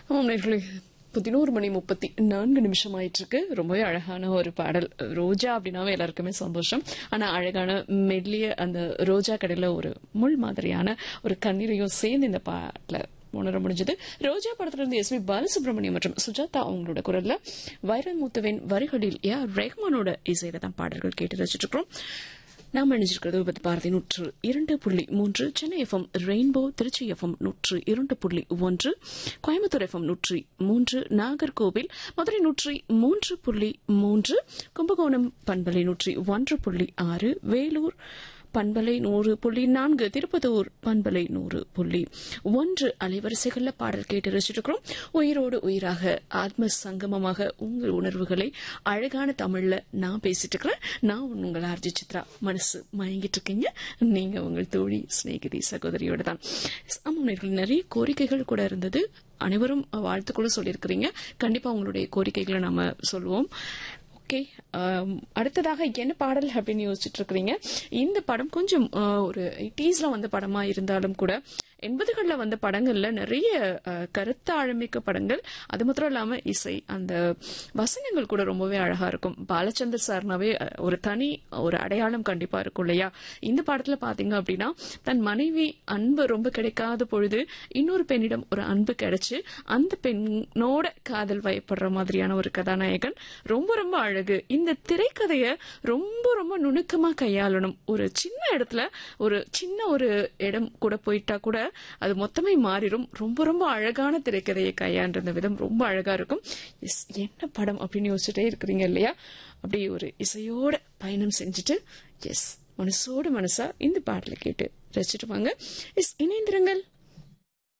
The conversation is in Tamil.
ஆமாம் நேர்களே பதினோரு மணி முப்பத்தி நான்கு நிமிஷம் ஆயிட்டு இருக்கு ரொம்பவே அழகான ஒரு பாடல் ரோஜா அப்படின்னாவே எல்லாருக்குமே சந்தோஷம் ஆனா அழகான மெல்லிய அந்த ரோஜா கடையில ஒரு முள் மாதிரியான ஒரு கண்ணீரையும் சேர்ந்து இந்த பாட்டுல உணர முடிஞ்சது ரோஜா படத்துல இருந்து எஸ் பி பாலசுப்ரமணியம் மற்றும் சுஜாதா அவங்களோட குரல்ல வைரமுத்துவின் வரிகளில் ஏ ஆர் ரஹ்மானோட இசையில தான் பாடல்கள் கேட்டு ரசிச்சுட்டு இருக்கிறோம் நாம் இணைஞ்சிருக்கிறது விபத்து பாரதி நூற்று இரண்டு புள்ளி மூன்று Chennai FM rainbow Tiruchi FM நூற்று இரண்டு புள்ளி ஒன்று கோயம்புத்தூர் எஃப்எம் நூற்றி மூன்று நாகர்கோவில் மதுரை நூற்றி மூன்று புள்ளி மூன்று கும்பகோணம் பண்பலை நூற்றி ஒன்று புள்ளி ஆறு வேலூர் பண்பலை நூறு புள்ளி நான்கு திருப்பத்தூர் பண்பலை நூறு புள்ளி ஒன்று அலைவரிசைகள்ல பாடல் கேட்டு ரசிச்சிருக்கிறோம் உயிரோடு உயிராக ஆத்ம சங்கமமாக உங்கள் உணர்வுகளை அழகான தமிழ்ல நான் பேசிட்டு இருக்கிறேன் நான் உங்கள் ஆர்ஜி சித்ரா மனசு மயங்கிட்டு இருக்கீங்க நீங்க உங்கள் தோழி சிநேகிதி சகோதரியோட தான் ஆமாம் நேயர்களே, நிறைய கோரிக்கைகள் கூட இருந்தது அனைவரும் வாழ்த்துக்களும் சொல்லியிருக்கிறீங்க கண்டிப்பா உங்களுடைய கோரிக்கைகளை நாம சொல்லுவோம் ஓகே அடுத்ததாக என்ன பாடல் அப்படின்னு யோசிச்சுட்டு இருக்கிறீங்க இந்த படம் கொஞ்சம் ஆஹ், ஒரு எயிட்டிஸ்ல வந்த படமா இருந்தாலும் கூட எண்பதுகளில் வந்த படங்கள்ல நிறைய ஆஹ், கருத்து ஆழமிக்க படங்கள் அது மாத்திரம் இல்லாம இசை அந்த வசனங்கள் கூட ரொம்பவே அழகா இருக்கும் பாலச்சந்தர் சார்னாவே அஹ், ஒரு தனி ஒரு அடையாளம் கண்டிப்பா இருக்கும் இல்லையா இந்த படத்துல பாத்தீங்க அப்படின்னா தன் மனைவி அன்பு ரொம்ப கிடைக்காத பொழுது இன்னொரு பெண்ணிடம் ஒரு அன்பு கிடைச்சு அந்த பெண்ணோட காதல் வயப்படுற மாதிரியான ஒரு கதாநாயகன் ரொம்ப ரொம்ப அழகு இந்த திரைக்கதைய ரொம்ப ரொம்ப நுணுக்கமா கையாளணும் ஒரு சின்ன இடத்துல ஒரு சின்ன ஒரு இடம் கூட போயிட்டா கூட அது மொத்தமே மாறிடும் ரொம்ப ரொம்ப அழகான திரைக்கதையை கையாண்ட விதம் ரொம்ப அழகா இருக்கும் எஸ் என்ன படம் அப்படின்னு யோசிச்சுட்டே இருக்கிறீங்க இல்லையா அப்படியே ஒரு இசையோட பயணம் செஞ்சுட்டு எஸ் மனசோட மனசா இந்த பாடலை கேட்டு ரசிச்சுட்டு வாங்க எஸ் இணைந்திருங்கள்